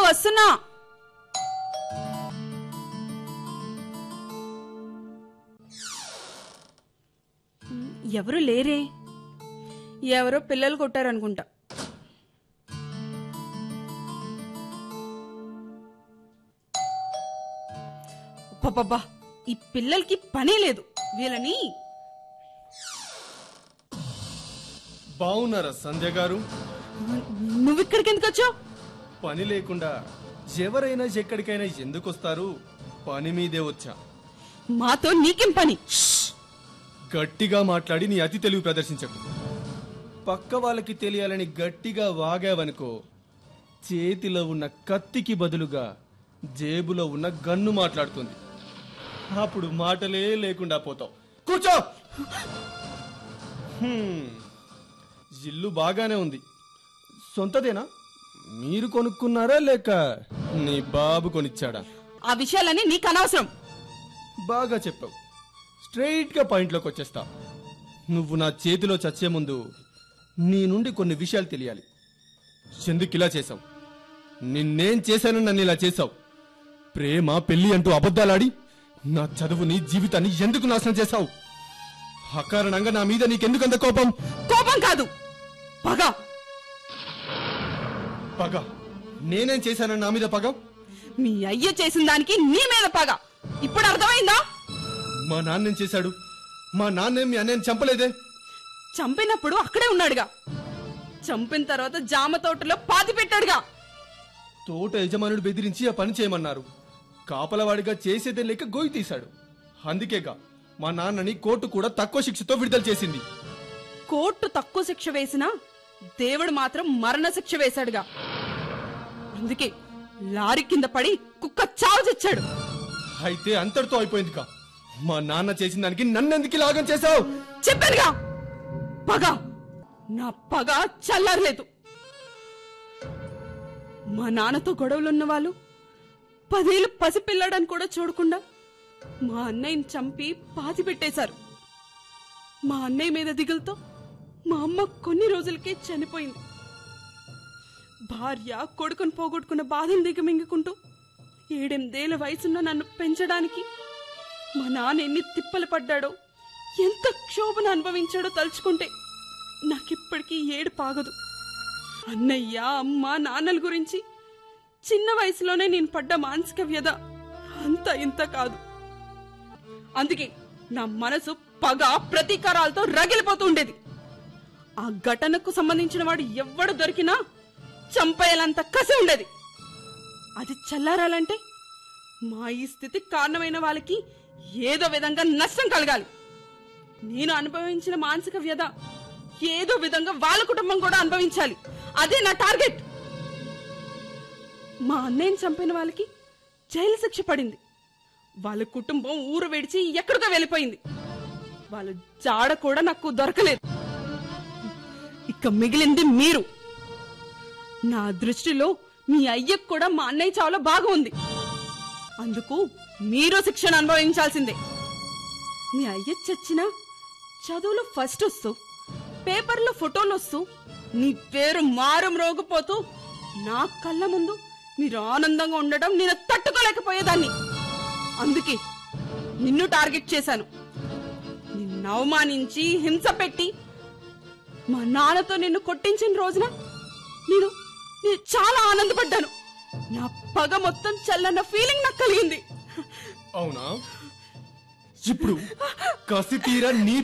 వస్తున్నా ఎవరు లేరే ఎవరో పిల్లలు కొట్టారనుకుంటా పబ్బా ఈ పిల్లలకి పనే లేదు వీళ్ళని బాగున్నారా సంధ్య గారు నువ్వు ఇక్కడికి ఎందుకు వచ్చావు పని లేకుండా ఎవరైనా ఎక్కడికైనా ఎందుకు వస్తారు పని మీదే వచ్చా మాతో నీకేం పని గట్టిగా మాట్లాడి నీ అతి తెలివి ప్రదర్శించకు పక్క వాళ్ళకి తెలియాలని గట్టిగా వాగావనుకో చేతిలో ఉన్న కత్తికి బదులుగా జేబులో ఉన్న గన్ను మాట్లాడుతుంది అప్పుడు మాటలే లేకుండా పోతావు కూర్చో హ్మ్. ఇల్లు బాగానే ఉంది సొంతదేనా మీరు కొనుక్కున్నారా లేక నీ బాబు కొనిచ్చాడా ఆ విషయాలన్నీ నీకు అనవసరం బాగా చెప్పావు స్ట్రైట్ గా పాయింట్లోకి వచ్చేస్తా నువ్వు నా చేతిలో చచ్చే ముందు నీ నుండి కొన్ని విషయాలు తెలియాలి ఎందుకు ఇలా చేశావు నిన్నేం చేశానని నన్ను ఇలా చేశావు ప్రేమ పెళ్లి అంటూ అబద్ధాలాడి నా చదువుని జీవితాన్ని ఎందుకు నాశనం చేశావు అకారణంగా నా మీద నీకెందుకంత కోపం కోపం కాదు పగ పగ నేనేం చేశానని నా మీద పగ మీ అయ్య చేసిన దానికి నీ మీద పగ ఇప్పుడు అర్థమైందా మా నాన్నేం చేశాడు మా నాన్నేం మీ అన్నయ్యని చంపలేదే చంపినప్పుడు అక్కడే ఉన్నాడుగా చంపిన తర్వాత జామ తోటలో పాతి పెట్టాడుగా తోట యజమానుడు బెదిరించి ఆ పని చేయమన్నారు కాపలవాడిగా చేసేదే లేక గోయి తీశాడు అందుకేగా మా నాన్నని కోర్టు కూడా తక్కువ శిక్షతో విడుదల చేసింది కోర్టు తక్కువ శిక్ష వేసినా దేవుడు మాత్రం మరణ శిక్ష వేశాడుగా అందుకే లారీ కింద పడి కుక్క చావు తెచ్చాడు అయితే అంతటితో అయిపోయింది కా మా నాన్న చేసిన దానికి నన్నెందుకు లాగం చేశావు చెప్పానుగా పగ నా పగ చల్లారలేదు మా నాన్నతో గొడవలున్న వాళ్ళు పదేళ్ళు పసిపిల్లాడని కూడా చూడకుండా మా అన్నయ్యని చంపి పాతి పెట్టేశారు మా అన్నయ్య మీద దిగులతో మా అమ్మ కొన్ని రోజులకే చనిపోయింది భార్య కొడుకుని పోగొట్టుకున్న బాధను దిగమింగుకుంటూ ఏడెనిమిదేళ్ల వయసున్న నన్ను పెంచడానికి మా నాన్న ఎన్ని తిప్పలు పడ్డాడో ఎంత క్షోభను అనుభవించాడో తలుచుకుంటే నాకిప్పటికీ ఏడు పాగదు అన్నయ్య అమ్మ నాన్నల గురించి చిన్న వయసులోనే నేను పడ్డ మానసిక వ్యధ అంత ఇంత కాదు అందుకే నా మనసు పగ ప్రతీకారాలతో రగిలిపోతూ ఉండేది ఆ ఘటనకు సంబంధించిన వాడు ఎవ్వడు దొరికినా చంపేయాలంత కసి ఉండేది అది చల్లారాలంటే మా ఈ స్థితికి కారణమైన వాళ్ళకి ఏదో విధంగా నష్టం కలగాలి నేను అనుభవించిన మానసిక వ్యధ ఏదో విధంగా వాళ్ళ కుటుంబం కూడా అనుభవించాలి అదే నా టార్గెట్ మా అన్నయ్యని చంపిన వాళ్ళకి జైలు శిక్ష పడింది వాళ్ళ కుటుంబం ఊరు విడిచి ఎక్కడికో వెళ్ళిపోయింది వాళ్ళ జాడ కూడా నాకు దొరకలేదు ఇక మిగిలింది మీరు నా దృష్టిలో మీ అయ్యకు కూడా మా అన్నయ్య చావులో బాగా ఉంది అందుకు మీరు శిక్షణ అనుభవించాల్సిందే మీ అయ్య చచ్చినా చదువులో ఫస్ట్ వస్తూ పేపర్లో ఫోటోలు వస్తూ నీ పేరు మారం రోగిపోతూ నా కళ్ళ ముందు మీరు ఆనందంగా ఉండడం నేను తట్టుకోలేకపోయేదాన్ని అందుకే నిన్ను టార్గెట్ చేశాను నిన్ను అవమానించి హింస పెట్టి మా నాన్నతో నిన్ను కొట్టించిన రోజున నేను నేను చాలా ఆనందపడ్డాను నా పగ మొత్తం చల్లన్న ఫీలింగ్ నాకు కలిగింది అవునా ఇప్పుడు కసి తీరా నీ